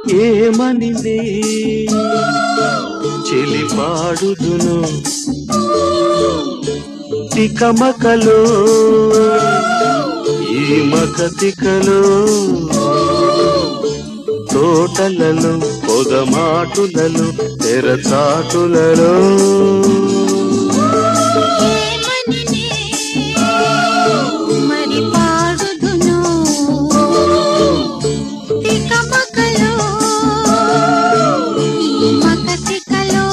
ఏమనింది చెలి పాడుదును తికమకలో ఈ మకతికలో తోటలలో పొగమాటులలో తెరచాటులలో ఏమనినే మరి పాడుదును తికమకలో ఈ మకతికలో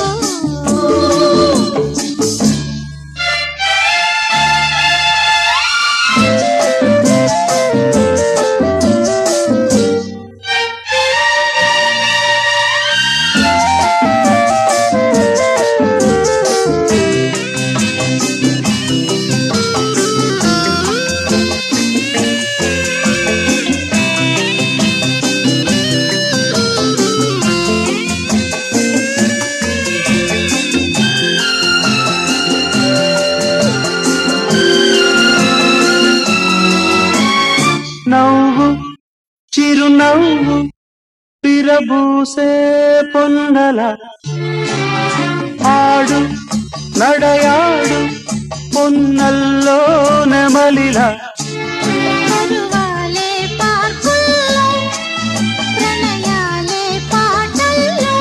నవ్వు చిరునవ్వు పిరబూసే పొన్నల ఆడు నడయాడు పొన్నల్లో నెమలిలా పరువాలే పార్కుల్లో ప్రణయాలే పాటల్లో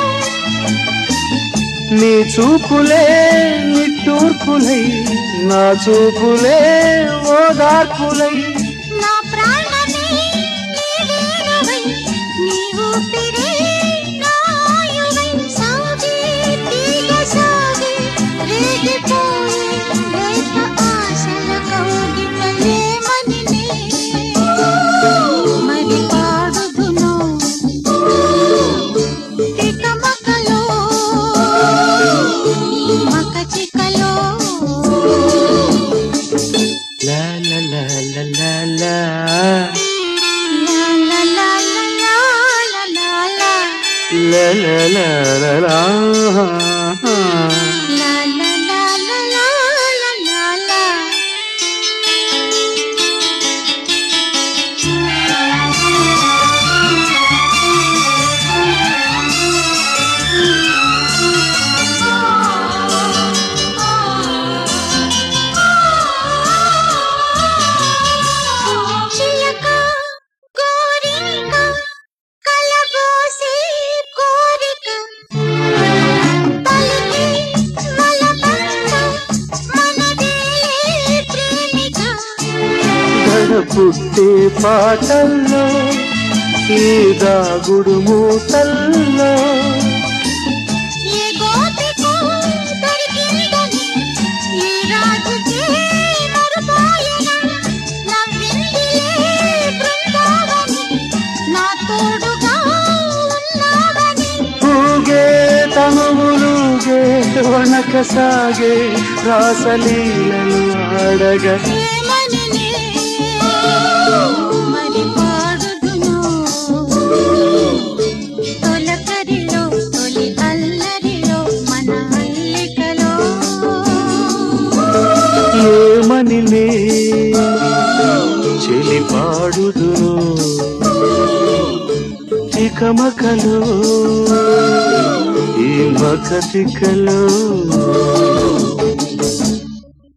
నీ చూపులే నిట్టూర్పులై నా చూపులే ఓదార్పులై నా ప్రాణమే నీవేనవై నీ ఊపిరే నాయువై సాగే తీగ సాగే రేగిపోయే లేత ఆశల కౌగిటలేమనినే మరి పాడుదును తికమకలో ఈ మకచికలో లా లా లా లా లా లా La la la la la la la la లా లా లా లా లా. La la la la la la la la చిలక కోరిక కలబోసే కోరిక పలికి మలబంద మనదే ప్రేమిక గడపుట్టే పాటల్లో ఈ దాగుడు మూతల్లో ఏ గోపికో దొరికిందని ఏ రాజుకే మరుపాయన నవ్విందిలే బృందావని నా తోడుగా ఉన్నావని ఊగే తనువులుగే వణక సాగే రాసలీలలు ఆడగా ఏమననే మరి పాడుదును తొలకరిలో తొలి అల్లరిలో మన అల్లికలో ఏమనిలే చెలి పాడుదును తికమకలో ఈ మకతికలో